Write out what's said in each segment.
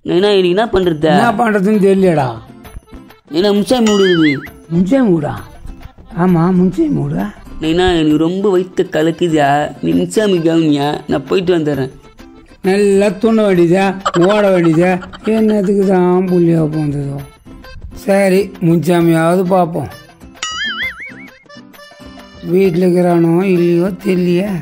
நைனா எனக்கு என்ன பண்றது என்ன பண்ணுறதுன்னு தெரியலடா நைனா முன்சாமி விடுது முன்சே மூடா ஆமாம் முன்சே மூடா நைனா எனக்கு ரொம்ப வயிற்று கலக்குதா நீ முன்சாமி கவனியா நான் போயிட்டு வந்துடுறேன் நல்லா துண்ண வேண்டியதா ஓட வேண்டியதா என்னத்துக்கு தான் புள்ளியாக போந்ததோ சரி முன்சாமியாவது பார்ப்போம் வீட்டில் இருக்கிறானோ இல்லையோ தெரியலையே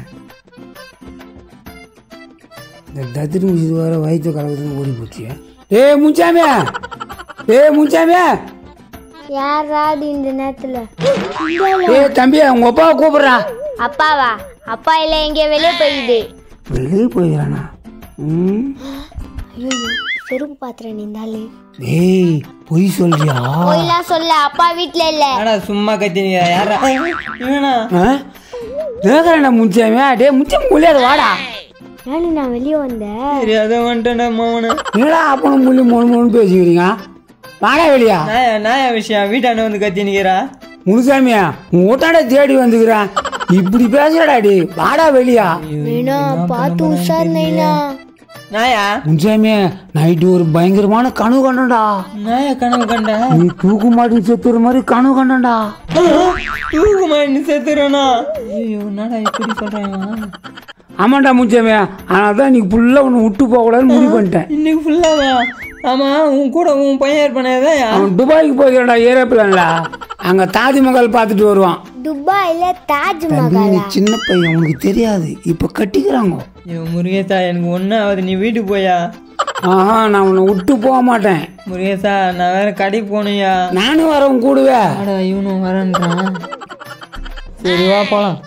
இந்த தத்திரி முடிச்சது வர வயிற்று கலக்குதுன்னு ஓடி போச்சு ஏ முன்சாமியா ஏ முன்சாமியா யாராவது இந்த நேரத்துல ஏ தம்பி உங்க அப்பாவை கூப்பிடுறா அப்பாவா அப்பா இல்ல எங்க வெளியே போயிடுது வெளியே போயிடறானா ம் ஐயோ செருப்பு பாத்திரம் நின்றாலே ஏய் பொய் சொல்றியா போயெல்லாம் சொல்ல அப்பா வீட்ல இல்ல ஆனா சும்மா கத்தினீங்க யாரா இவனா கேக்குறேன்டா முன்சாமியா டே முன்சாமி முடியாது வாடா ஏன்னு நான் வெளியே வந்தேன் தெரியாத வந்துட்டேன்டா மாமனு என்னடா அப்பனும் முள்ளி மூணு மூணு பேசிக்கிறீங்க வாடா வெளியா நாயா நாயா விஷயம் வீட்டாண்ட வந்து கத்தினிக்கிறா முனுசாமியா உன் வீட்டாண்ட தேடி வந்துக்கிறேன் இப்படி பேசுறடா டி வாடா வெளியா நைனா பார்த்து உஷார் நைனா நாயா முன்சாமியா நைட்டு ஒரு பயங்கரமான கனவு கண்டடா நாயா கனவு கண்ட நீ தூக்கு மாட்டி செத்துற மாதிரி கனவு கண்டடா தூக்கு மாட்டி செத்துறனா ஐயோ நாடா இப்படி சொல்றேன் ஆமாண்டா முன்சாமியா அதனால தான் இன்னைக்கு ஃபுல்லாக உன்னை விட்டு போகக்கூடாதுன்னு முடிவு பண்ணிட்டேன் இன்னைக்கு ஃபுல்லாவா ஆமா உன் கூட உன் பையன் இருப்பானேதான் அவன் துபாய்க்கு போய்க்கிறான்டா ஏரோப்ளான்ல அங்கே தாஜ்மஹால் பார்த்துட்டு வருவான் துபாயில தாஜ் தம்பி மஹால் நீ சின்ன பையன் உனக்கு தெரியாது இப்போ கட்டிக்கிறாங்க ஐயோ முருகேசா எனக்கு ஒன்றும் ஆகுது நீ வீட்டுக்கு போயா ஆஹா நான் உன்னை விட்டு போக மாட்டேன் முருகேசா நான் வேற கடைக்கு போகணுயா நானும் வரவன் கூடுவே ஆடா இவனும் வரேன்றான் சரி வா போலாம்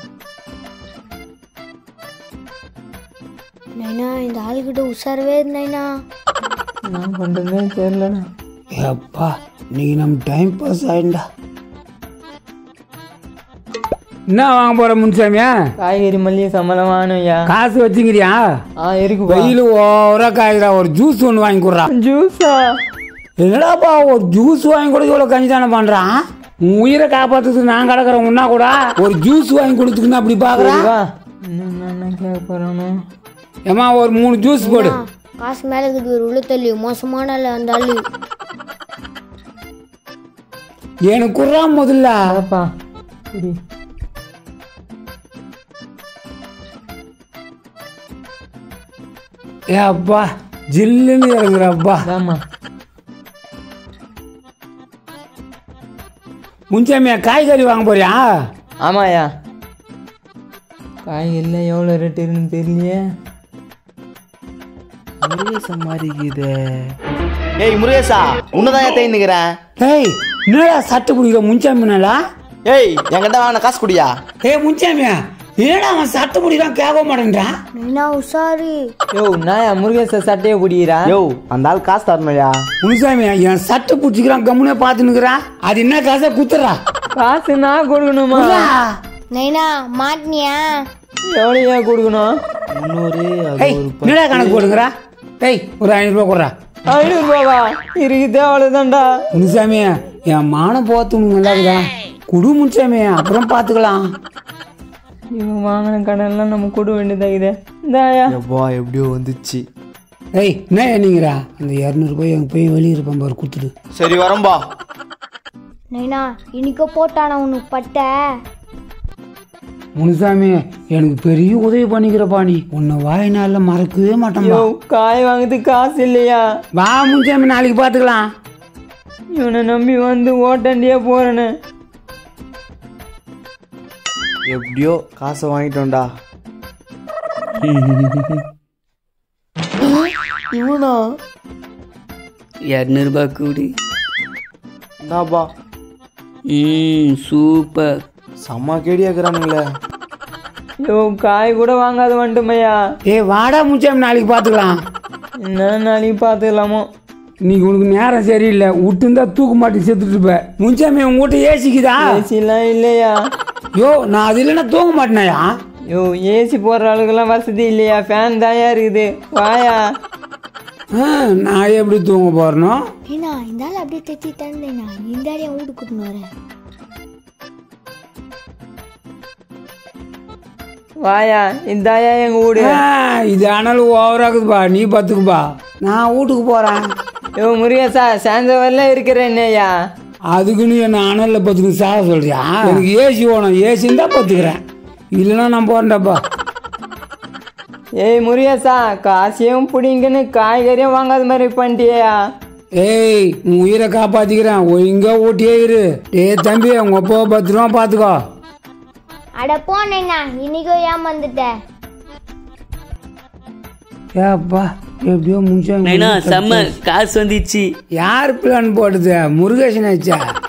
நைனா இந்த ஆளுகிட்ட உஷாரவே நைனா என்ன பண்றதுன்னு தெரியலடா அப்பா இன்னைக்கு நம்ம டைம் பாஸ் ஆயிண்டா என்ன வாங்க போற முன்சாமியா காய்கறி மல்லிகை சம்பளம் வாங்கணும்யா காசு வச்சுக்கிறியா ஆ இருக்கு வெயில் ஓவரா காய்கிறா ஒரு ஜூஸ் ஒன்று வாங்கி கொடுறா ஜூஸா என்னடாப்பா ஒரு ஜூஸ் வாங்கி கொடுக்க இவ்வளோ கஞ்சி தானே பண்றான் உன் உயிரை காப்பாத்துறதுக்கு நான் கிடக்குறேன் உன்னா கூட ஒரு ஜூஸ் வாங்கி கொடுத்துக்குன்னு அப்படி பாக்குறேன் வா இன்னும் நான் என்ன கேட்க போறானோ ஏமா ஒரு மூணு ஜூஸ் போடு காசு மேல இருக்குது ஒரு உள்ள தள்ளி மோசமான ஆளு அந்த ஆளு எனக்கு குர்றா முதல்ல அதப்பா சரி ஏ அப்பா ஜில்லுன்னு இறங்குறப்பா அதாம்மா முன்சாமியா காய்கறி வாங்க போறியா ஆமாயா காய்கறில எவ்வளோ ரேட் இருக்குன்னு தெரியலையே முருகேசன் மாதிரி இருக்குதே ஏய் முருகேசா உன்னதான் ஏன் தேய்ந்துக்கிறேன் ஏய் என்னடா சட்டை பிடிக்கிற முன்சாமினாலா ஏய் என்கிட்ட வாங்கின காசு குடியா ஏய் முன்சாமியா என்னடா அவன் சட்டை பிடிக்கிறான் கேட்க மாட்டேன்றான் நைனா உஷாரு யோ நாயா முருகேச சட்டையை பிடிக்கிறா யோ அந்த ஆள் காசு தரணும்யா முனுசாமியா என் சட்டை பிடிச்சிக்கிறான் கம்முனே பார்த்துன்னுக்குறான் அது என்ன காசை குத்துறா காசு நான் கொடுக்கணுமா நைனா மாட்டினியா எவ்வளோயா கொடுக்கணும் முன்னூறு ஏய் என்னடா கணக்கு போடுங்கிறா டேய் ஒரு ஐநூறுபா கொடுறா ஐநூறுபாவா இருக்குது அவ்வளோதான்டா முனுசாமியா என் மானம் போத்து நல்லா இருக்குதா குடு முனுசாமியா அப்புறம் பார்த்துக்கலாம் இவன் வாங்கின கடன்லாம் நம்ம கொடு வேண்டியதாகுது இந்தாயா எப்பா எப்படியோ வந்துச்சு ஏய் என்ன நீங்கிறா அந்த இரநூறுபாய் என் பையன் வெளியே இருப்பான் பாரு கொடுத்துடு சரி வரம்பா நைனா இன்னைக்கு போட்டானா உனக்கு பட்ட முனுசாமி எனக்கு பெரிய உதவி பண்ணிக்கிறப்பா நீ உன்னை வாய்நாளில் மறக்கவே மாட்டேன்பா யோ காய் வாங்குறதுக்கு காசு இல்லையா வா முன்சாமி நாளைக்கு பார்த்துக்கலாம் இவனை நம்பி வந்து ஓட்டாண்டியே போறேன்னு எப்படியோ காசை வாங்கிட்டோம்டா இவனா இரநூறுபா கூடி இந்தாப்பா ம் சூப்பர் செம்ம கேடியாக்குறானுங்களே யோ காய் கூட வாங்காத வந்துட்டுமையா ஏய் வாடா முன்சாமி நாளைக்கு பார்த்துக்கலாம் என்ன நாளைக்கு பார்த்துக்கலாமோ இன்னைக்கு உனக்கு நேரம் சரியில்லை விட்டுருந்தா தூக்கு மாட்டி செத்துட்டு இருப்ப முன்சாமி உங்க வீட்டை ஏசிக்குதா ஏசிலாம் இல்லையா யோ நான் அது இல்லைன்னா தூங்க மாட்டேனாயா யோ ஏசி போடுற அளவுக்குலாம் வசதி இல்லையா ஃபேன் தாயா இருக்குது வாயா ஆ, நான் எப்படி தூங்க போறனோ ஏன்னா இந்த ஆள் அப்படியே தைச்சி தந்தேனா இந்த ஆள் என் வீட்டுக்கு கூட்டின்னு வரேன் வாயா இதாயா எங்க வீடு ஆ, இது அனல் ஓவராகுதுப்பா நீ பார்த்துக்குப்பா நான் வீட்டுக்கு போகிறேன் யோ முருகேசா சாயந்தர வரலாம் இருக்கிறேன்னையா அதுக்கு நீ என்ன அனலில் பத்துக்கு சாக சொல்றியா எனக்கு ஏசி வேணும் ஏசி தான் பத்துக்கிறேன் இல்லைன்னா நான் போகிறேன்டாப்பா ஏய் முருகேசா காசையும் பிடிங்கன்னு காய்கறியும் வாங்காத மாதிரி பண்ணிட்டியா ஏய் உன் உயிரை காப்பாத்திக்கிறேன் ஒழுங்கா ஓட்டியே இரு டேய் தம்பி உங்க அப்பாவை பத்திரமா பார்த்துக்கோ அட போனேண்ணா இன்னைக்கும் ஏமாந்துட்ட ஏப்பா எப்படியோ முடிச்சாங்க நைனா செம்ம காசு வந்துச்சு யார் பிளான் போடுது முருகேசன் ஆச்சா